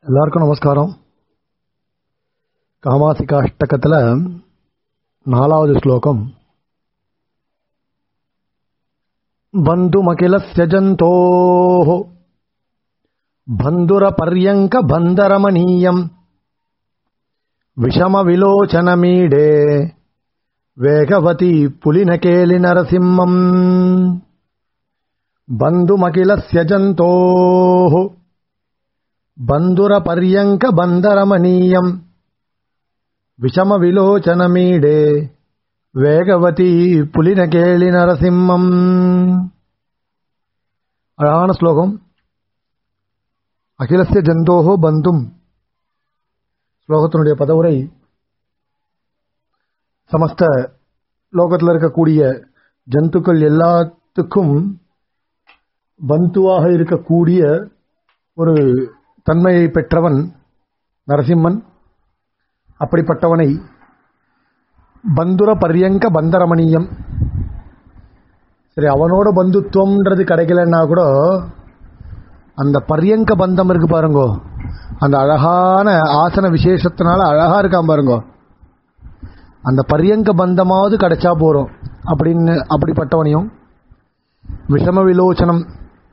எல்லாருக்கும் நமஸ்காரம் காமாசிகாஷ்டகத்தில் நாலாவது ஸ்லோகம் பந்துமகிலஸ்ய ஜந்தோः பந்துரபர்யங்க பந்தரமணீயம் விஷமவிலோச்சனமீடே வேகவதி புலினகேலி நரசிம்மம் பந்துமகிலஸ்ய ஜந்தோः பந்துரபர்யங்க பந்தரமணீயம் விஷமவிலோச்சனமீடே வேகவதி புலினகேளி நரசிம்மம் அழகான ஸ்லோகம் அகிலசிய ஜந்தோஹோ பந்தும் ஸ்லோகத்தினுடைய பதவுரை சமஸ்த லோகத்தில் இருக்கக்கூடிய ஜந்துக்கள் எல்லாத்துக்கும் பந்துவாக இருக்கக்கூடிய ஒரு தன்மையை பெற்றவன் நரசிம்மன் அப்படிப்பட்டவனை பந்துர பரியங்க பந்தரமணியம் சரி அவனோட பந்துத்துவம்ன்றது கிடைக்கலன்னா கூட அந்த பரியங்க பந்தம் இருக்கு பாருங்கோ அந்த அழகான ஆசன விசேஷத்தினால அழகா இருக்கான் பாருங்கோ அந்த பரியங்க பந்தமாவது கிடைச்சா போறோம் அப்படின்னு அப்படிப்பட்டவனையும் விஷம விலோச்சனம்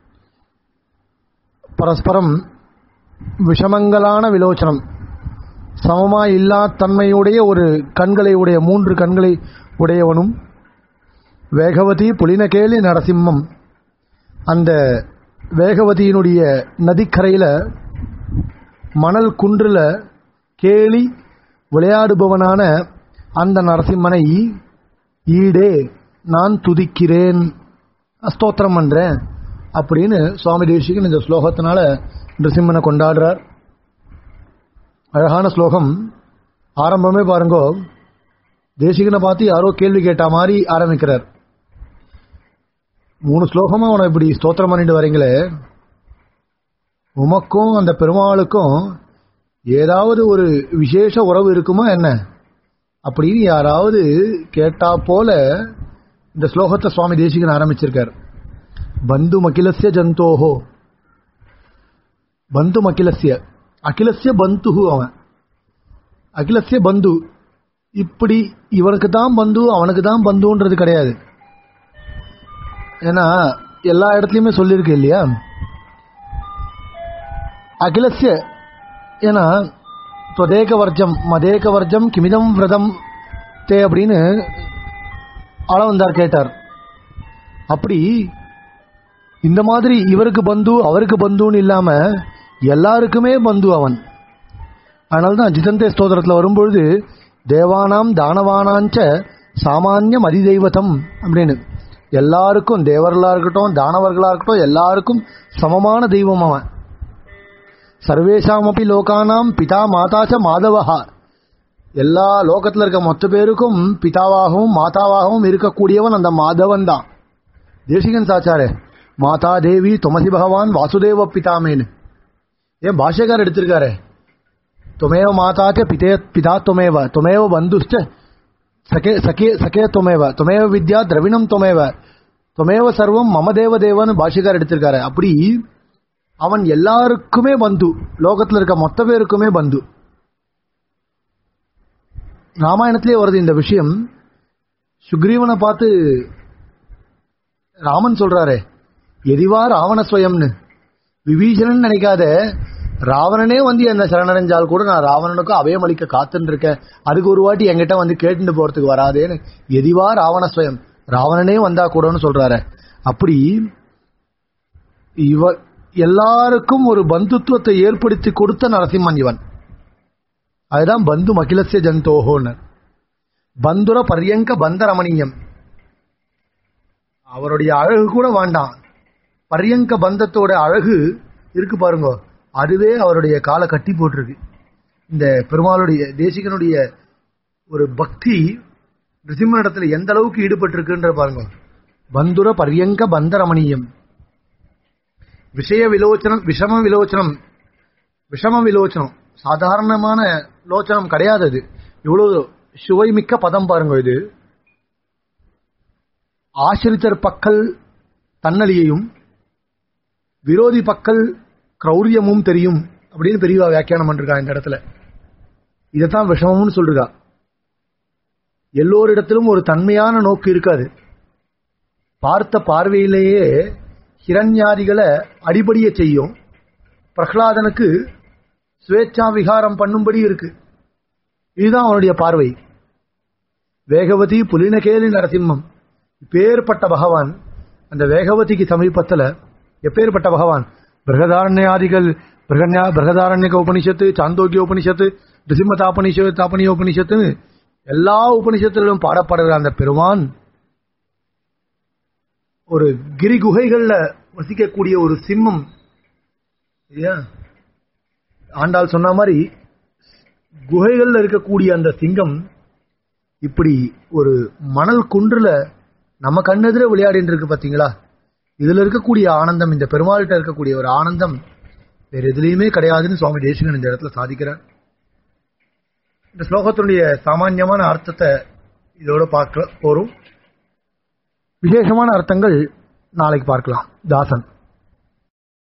பரஸ்பரம் விஷமங்களான விலோச்சனம் சமமா இல்லா தன்மையுடைய ஒரு கண்களை உடைய மூன்று கண்களை உடையவனும் வேகவதி புலினகேலி நரசிம்மம் அந்த வேகவதியினுடைய நதிக்கரையில் மணல் குன்றில் கேலி விளையாடுபவனான அந்த நரசிம்மனை ஈடே நான் துதிக்கிறேன் ஸ்தோத்திரம் பண்றேன் அப்படின்னு சுவாமி தேசிகன் இந்த ஸ்லோகத்தினால நிருசிம்மனை கொண்டாடுறார் அழகான ஸ்லோகம் ஆரம்பமே பாருங்கோ தேசிகனை பார்த்து யாரோ கேள்வி கேட்ட மாதிரி ஆரம்பிக்கிறார் மூணு ஸ்லோகமா அவனை இப்படி ஸ்தோத்திரம் பண்ணிட்டு வரீங்களே உமக்கும் அந்த பெருமாளுக்கும் ஏதாவது ஒரு விசேஷ உறவு இருக்குமா என்ன அப்படின்னு யாராவது கேட்டா போல இந்த ஸ்லோகத்தை சுவாமி தேசிகன் ஆரம்பிச்சிருக்கார் பந்து மகிலசிய ஜந்தோஹோ பந்து அகிலசிய அகிலசிய பந்துஹு அவன் அகிலசிய பந்து இப்படி இவனுக்கு தான் பந்து அவனுக்கு தான் பந்துன்றது கிடையாது ஏன்னா எல்லா இடத்துலையுமே சொல்லியிருக்கு இல்லையா அகிலசிய ஏன்னா தொதேக வர்ஜம் மதேக வர்ஜம் கிமிதம் விரதம் தே அப்படின்னு ஆளவந்தார் கேட்டார் அப்படி இந்த மாதிரி இவருக்கு பந்து அவருக்கு பந்துன்னு இல்லாம எல்லாருக்குமே பந்து அவன் அதனால தான் ஜிதந்தே ஸ்தோத்திரத்தில் வரும்பொழுது தேவானாம் தானவானாஞ்ச சாமானியம் அதிதெய்வதம் அப்படின்னு எல்லாருக்கும் தேவர்களா இருக்கட்டும் தானவர்களா இருக்கட்டும் எல்லாருக்கும் சமமான தெய்வம் அவன் சர்வேஷாமப்பி லோகானாம் பிதா மாதாச்ச மாதவஹா எல்லா லோகத்தில் இருக்க மொத்த பேருக்கும் பிதாவாகவும் மாதாவாகவும் இருக்கக்கூடியவன் அந்த மாதவன் தான் தேசிகன் சாச்சாரே மாதா தேவி துமசி பகவான் வாசுதேவ பிதாமேன்னு ஏன் பாஷ்யக்காரர் எடுத்திருக்காரு துமேவ மாதாச்ச பிதே பிதா துமேவ துமேவ பந்துஷ்ட சகே சகே சகே துமேவ துமேவ வித்யா திரவிணம் துமேவ துமேவ சர்வம் மம தேவ தேவன்னு பாஷ்யக்காரர் எடுத்திருக்காரு அப்படி அவன் எல்லாருக்குமே பந்து லோகத்தில் இருக்க மொத்த பேருக்குமே பந்து ராமாயணத்திலே வருது இந்த விஷயம் சுக்ரீவனை பார்த்து ராமன் சொல்றாரு எதிவா ராவண ஸ்வயம்னு விபீஷணன் நினைக்காத ராவணனே வந்து என்ன சரணடைஞ்சால் கூட நான் ராவணனுக்கும் அபயம் அளிக்க காத்துன்னு இருக்கேன் அதுக்கு ஒரு வாட்டி என்கிட்ட வந்து கேட்டுட்டு போறதுக்கு வராதேன்னு எதிவா ராவண ஸ்வயம் ராவணனே வந்தா கூடன்னு சொல்றாரு அப்படி இவ எல்லாருக்கும் ஒரு பந்துத்துவத்தை ஏற்படுத்தி கொடுத்த நரசிம்மன் இவன் அதுதான் பந்து மகிலசிய ஜந்தோஹோன்னு பந்துர பரியங்க பந்தரமணியம் அவருடைய அழகு கூட வேண்டாம் பரியங்க பந்தத்தோட அழகு இருக்கு பாருங்க அதுவே அவருடைய காலை கட்டி போட்டிருக்கு இந்த பெருமாளுடைய தேசிகனுடைய ஒரு பக்தி நிருசிம்மனிடத்துல எந்த அளவுக்கு ஈடுபட்டிருக்குன்ற பாருங்க பந்துர பரியங்க பந்தரமணியம் விஷய விலோச்சனம் விஷம விலோச்சனம் விஷம விலோச்சனம் சாதாரணமான லோச்சனம் கிடையாது அது இவ்வளவு சுவைமிக்க பதம் பாருங்க இது ஆசிரித்தர் பக்கல் தன்னலியையும் விரோதி பக்கல் கிரௌரியமும் தெரியும் அப்படின்னு பெரியவா வியாக்கியானம் பண்ணிருக்கா இந்த இடத்துல இதைத்தான் விஷமம்னு சொல்றா எல்லோரிடத்திலும் ஒரு தன்மையான நோக்கு இருக்காது பார்த்த பார்வையிலேயே ஹிரண்யாதிகளை அடிபடிய செய்யும் பிரகலாதனுக்கு சுவேச்சா விகாரம் பண்ணும்படி இருக்கு இதுதான் அவனுடைய பார்வை வேகவதி புலினகேலி நரசிம்மம் இப்பேற்பட்ட பகவான் அந்த வேகவதிக்கு சமீபத்துல எப்பேற்பட்ட பகவான் பிரகதாரண்யாதிகள் பிரகன்யா பிரகதாரண்யக உபனிஷத்து சாந்தோக்கிய உபனிஷத்து நிசிம்ம தாபனிஷத்து தாபனிய உபனிஷத்துன்னு எல்லா உபனிஷத்திலும் பாடப்படுகிற அந்த பெருமான் ஒரு கிரி குகைகள்ல வசிக்கக்கூடிய ஒரு சிம்மம் இல்லையா ஆண்டாள் சொன்ன மாதிரி குகைகள்ல இருக்கக்கூடிய அந்த சிங்கம் இப்படி ஒரு மணல் குன்றுல நம்ம கண்ணெதிர விளையாடிட்டு இருக்கு பாத்தீங்களா இதுல இருக்கக்கூடிய ஆனந்தம் இந்த பெருமாள்கிட்ட இருக்கக்கூடிய ஒரு ஆனந்தம் வேற எதுலையுமே கிடையாதுன்னு சுவாமி தேசிகன் இந்த இடத்துல சாதிக்கிறார் இந்த ஸ்லோகத்தினுடைய சாமான்யமான அர்த்தத்தை இதோட பார்க்க போறோம் விசேஷமான அர்த்தங்கள் நாளைக்கு பார்க்கலாம் தாசன்